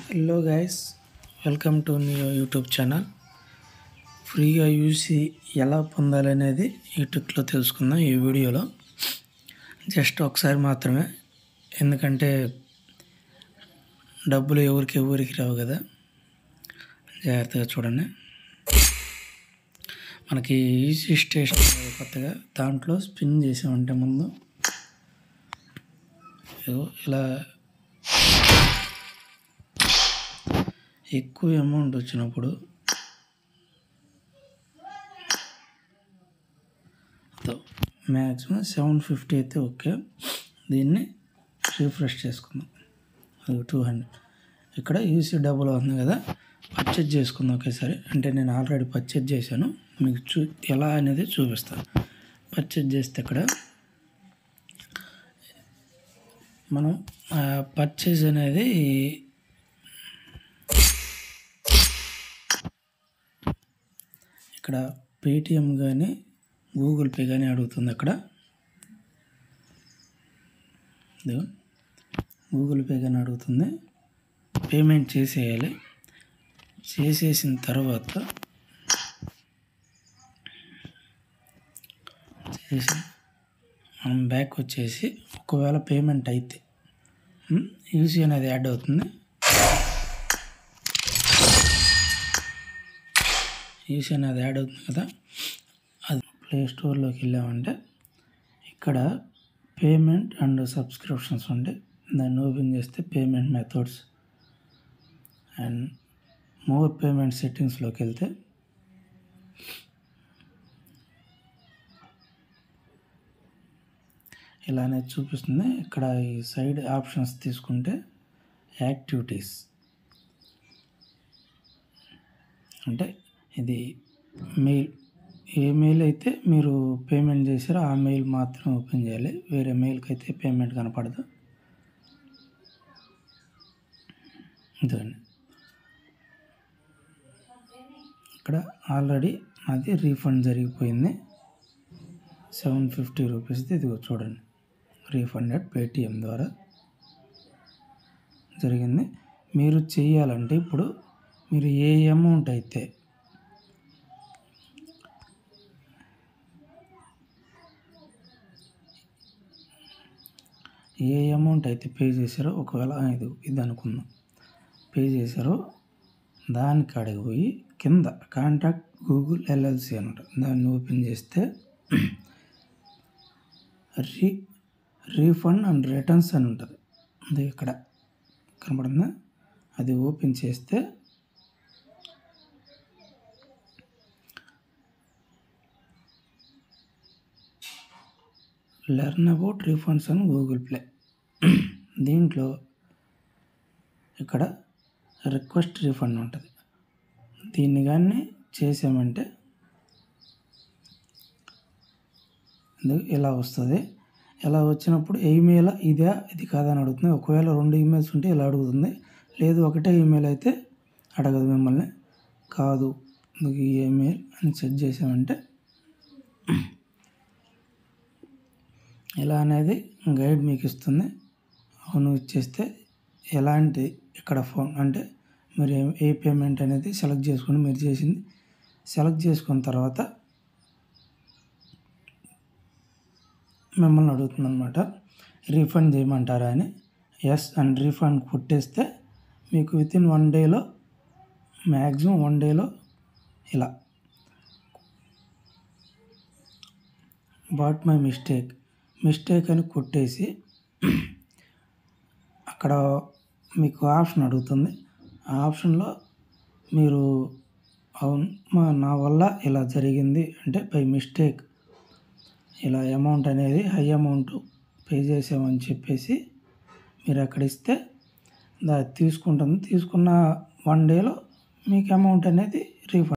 hello guys welcome to new YouTube channel ఫ్రీగా UC ఎలా పొందాలనేది ఈ ట్రిక్లో తెలుసుకుందాం ఈ వీడియోలో జస్ట్ ఒకసారి మాత్రమే ఎందుకంటే డబ్బులు ఎవరికి ఎవరికి రావు కదా జాగ్రత్తగా చూడండి మనకి ఈసీ స్టేషన్ ఉంది కొత్తగా దాంట్లో స్పిన్ చేసామంటే ముందు ఇదిగో ఇలా ఎక్కువ అమౌంట్ వచ్చినప్పుడు మ్యాక్సిమం సెవెన్ ఫిఫ్టీ అయితే ఓకే దీన్ని రిఫ్రెష్ చేసుకుందాం అది టూ హండ్రెడ్ ఇక్కడ యూసీ డబుల్ ఉంది కదా పర్చేజ్ చేసుకుందాం ఒకేసారి అంటే నేను ఆల్రెడీ పర్చేజ్ చేశాను మీకు చూ ఎలా అనేది చూపిస్తాను పర్చేజ్ చేస్తే ఇక్కడ మనం పర్చేజ్ అనేది ఇక్కడ పేటిఎం కానీ గూగుల్ పే కానీ అడుగుతుంది అక్కడ ఇదిగో గూగుల్ పే కానీ అడుగుతుంది పేమెంట్ చేసేయాలి చేసేసిన తర్వాత చేసి మనం బ్యాక్ వచ్చేసి ఒకవేళ పేమెంట్ అయితే యూసీ అనేది యాడ్ అవుతుంది యూసీ అనేది యాడ్ అవుతుంది కదా అది ప్లే స్టోర్లోకి వెళ్ళామంటే ఇక్కడ పేమెంట్ అండ్ సబ్స్క్రిప్షన్స్ ఉండే దాన్ని ఓపెన్ చేస్తే payment methods and more payment సెట్టింగ్స్లోకి వెళ్తే ఇలా అనేది చూపిస్తుంది ఇక్కడ ఈ సైడ్ ఆప్షన్స్ తీసుకుంటే యాక్టివిటీస్ అంటే ఇది మెయిల్ ఏ మెయిల్ అయితే మీరు పేమెంట్ చేశారో ఆ మెయిల్ మాత్రం ఓపెన్ చేయాలి వేరే మెయిల్కి అయితే పేమెంట్ కనపడదు ఇదండి ఇక్కడ ఆల్రెడీ అది రీఫండ్ జరిగిపోయింది సెవెన్ ఫిఫ్టీ రూపీస్ది ఇదిగో చూడండి రీఫండెడ్ పేటిఎం ద్వారా జరిగింది మీరు చేయాలంటే ఇప్పుడు మీరు ఏ అమౌంట్ అయితే ఏ అమౌంట్ అయితే పే చేశారో ఒకవేళ ఇది ఇది అనుకుందాం పే చేశారో దానికి అడిగి పోయి కింద కాంటాక్ట్ గూగుల్ ఎల్ఎల్సి అనమాట దాన్ని ఓపెన్ చేస్తే రీ రీఫండ్ అండ్ రిటర్న్స్ అని ఉంటుంది అది ఇక్కడ కనపడిందా అది ఓపెన్ చేస్తే లెర్న్ అబౌట్ రీఫండ్స్ అని గూగుల్ ప్లే దీంట్లో ఇక్కడ రిక్వెస్ట్ రీఫండ్ ఉంటుంది దీన్ని కానీ చేసామంటే ఇలా వస్తుంది ఇలా వచ్చినప్పుడు ఈమెయిల్ ఇదే ఇది కాదని అడుగుతుంది ఒకవేళ రెండు ఈమెయిల్స్ ఉంటే ఇలా అడుగుతుంది లేదు ఒకటే ఈమెయిల్ అయితే అడగదు మిమ్మల్ని కాదు ఈ ఈమెయిల్ అని సెట్ చేసామంటే ఇలా అనేది గైడ్ మీకు ఇస్తుంది అవును ఇచ్చేస్తే ఎలాంటి ఇక్కడ ఫోన్ అంటే మీరు ఏ పేమెంట్ అనేది సెలెక్ట్ చేసుకుని మీరు చేసింది సెలెక్ట్ చేసుకున్న తర్వాత మిమ్మల్ని అడుగుతుంది అనమాట రీఫండ్ చేయమంటారా అని ఎస్ అండ్ రీఫండ్ కొట్టేస్తే మీకు విత్ ఇన్ వన్ డేలో మ్యాక్సిమం వన్ డేలో ఇలా బాట్ మై మిస్టేక్ మిస్టేక్ అని కొట్టేసి అక్కడ మీకు ఆప్షన్ అడుగుతుంది ఆ ఆప్షన్లో మీరు అవును మా నా వల్ల ఇలా జరిగింది అంటే బై మిస్టేక్ ఇలా అమౌంట్ అనేది హై అమౌంట్ పే చేసామని చెప్పేసి మీరు అక్కడ ఇస్తే దా తీసుకుంటుంది తీసుకున్న వన్ డేలో మీకు అమౌంట్ అనేది రీఫండ్